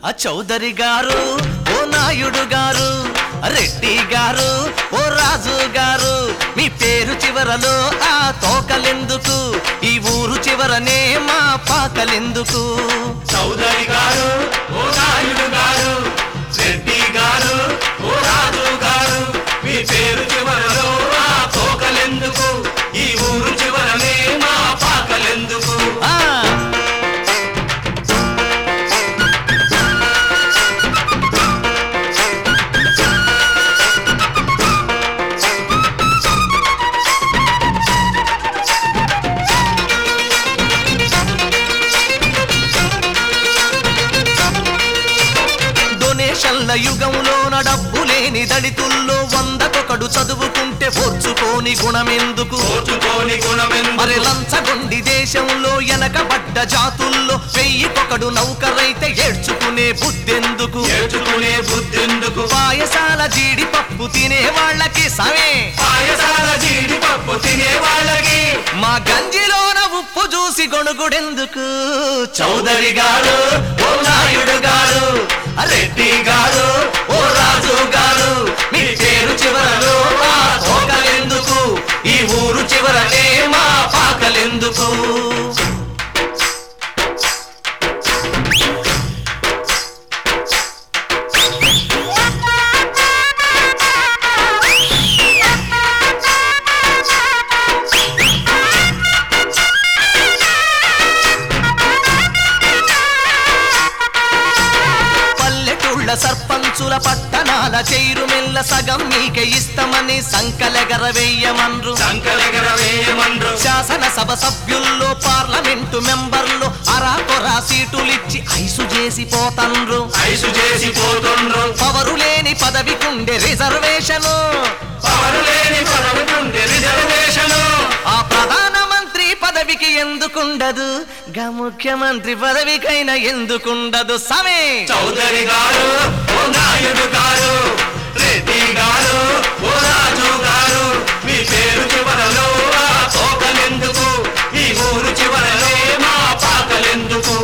ఆ చౌదరి గారు ఓ నాయుడు గారు రెడ్డి గారు ఓ రాజు గారు మీ పేరు చివరలో ఆ తోకలెందుకు ఈ ఊరు చివరనే మా పాకలెందుకు చౌదరి గారు ఓ నాయుడు గారు రెడ్డి గారు ఓ రాజు గారు మీ పేరు చివరలో ఆ తోకలెందుకు ఈ ఊరు చివరనే మా పాకలెందుకు ఆ డొనేషన్ల యుగంలోన డబ్బు లేని దళితుల్లో వందకొకడు చదువుకుంటే పొర్చుకోని గుణమెందుకు ఓచుకోని గుణమెందుకు మరి లంచగొండి దేశంలో వెనకబడ్డ జాతుల్లో వెయ్యికొకడు నౌకరైతే ఏడ్చుకునే బుద్ధెందుకు నేర్చుకునే బుద్ధెందుకు పాయసాల జీడిపప్పు తినే వాళ్ళకి సమే పాయసాల జీడిపప్పు తినే వాళ్ళకి మా గంజిలోన ఉప్పు చూసి గొణుగుడెందుకు చౌదరి గారు ఓ నాయుడు గారు రెడ్డి గారు ఓ రాజు గారు మీ పేరు చివరలో ఆ తోకలెందుకు ఈ ఊరు చివరనే మా పాకలెందుకు పల్లెటూళ్ళ సర్పంచుల పట్టణాల చైరుమెల్ల సగం మీకే ఇస్తామని సంకలెగర వెయ్యమన్రు సంకలగర వేయమండ్రు శాసనసభ సభ్యుల్లో పార్లమెంటు మెంబర్లు అరాకొరా సీటులిచ్చి ఐసు చేసి పోతండ్రు ఐసు చేసి పోతుండ్రు పవరు లేని పదవికుండే రిజర్వేషను పవరు లేని పదవుకుంటే రిజర్వేషను ఆ ప్రధానమంత్రి పదవికి ఎందుకుండదు గా ముఖ్యమంత్రి పదవికైనా ఎందుకుండదు సమే చౌదరి గారు ఓ నాయుడు గారు రెడ్డి గారు ఓ రాజు గారు మీ పేరు చివరలో ఆ తోకలెందుకు ఈ ఊరు చివరనే మా పాకలెందుకు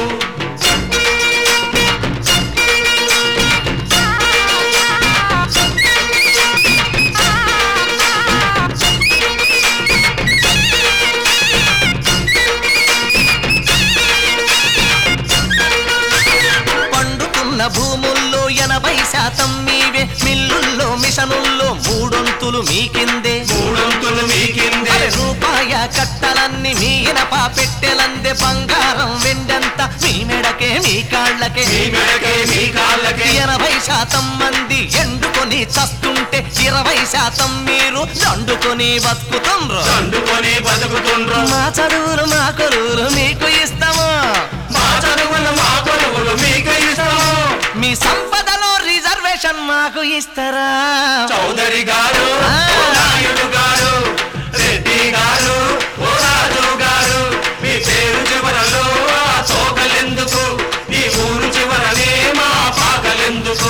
పండుతున్న భూముల్లో ఎనభై శాతం మీవే మిల్లుల్లో మిషనుల్లో మూడొంతులు మీకిందే మూడొంతులు మీ కిందే అరే రూపాయ కట్టలన్నీ మీ ఇనప పెట్టెలందే బంగారం వెండంత మీ మెడకే మీ కాళ్ళకే మీ మెడకే మీ కాళ్ళకే ఎనభై శాతం మంది ఎండుకొని చస్తుంటే ఇరవై శాతం మీరు దండుకొని బతుకుతుండ్రు దండుకొని బతుకుతుండ్రు మా చదువులు మా కొలువులు మీకు ఇస్తాము మా చదువులు మా కొలువులు మీకు ఇస్తాము మీ సంపదలో రిజర్వేషన్ మాకు ఇస్తారా చౌదరి గారు ఓ నాయుడు గారు రెడ్డి గారు ఓ రాజు గారు మీ పేరు చివరలో ఆ తోకలెందుకు ఈ ఊరు చివరనే మా పాకలెందుకు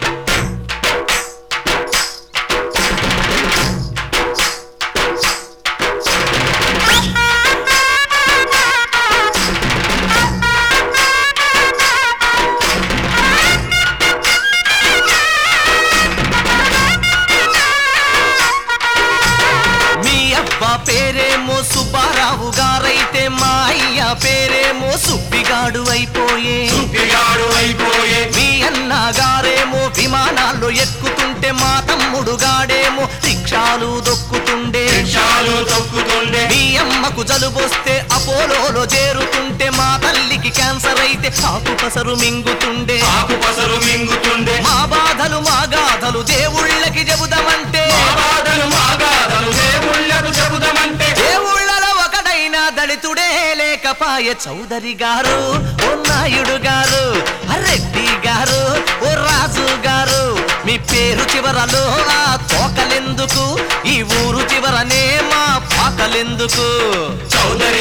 మీ అబ్బ పేరేమో సుబ్బారావు గారైతే మా అయ్య పేరేమో సుబ్బిగాడు అయిపోయే సుప్పిగాడు అయిపోయే మీ అన్న గారేమో విమానాల్లో ఎక్కుతుంటే మా తమ్ముడు గాడేమో రిక్షాలు దొక్కుతుండే రిక్షాలు తొక్కుతుండే మీ అమ్మకు జలుబొస్తే అపోలోలో చేరుతుంటే మా తల్లికి క్యాన్సర్ అయితే ఆకు పసరు మింగుతుండే ఆకు పసరు మింగుతుండే మా బాధలు మా గాథలు దేవుళ్ళకి చెబుదామంటే మా బాధలు మా గాథలు దేవుళ్ళకు చెబుదామంటే దేవుళ్ళలో ఒకడైనా దళితుడే లేకపాయ చౌదరి గారు ఓ నాయుడు గారు ఆ రెడ్డి గారు ఓ రాజు గారు మీ పేరు చివరలో ఆ తోకలెందుకు ఈ ఊరు చివరనే మా పాకలెందుకు చౌదరి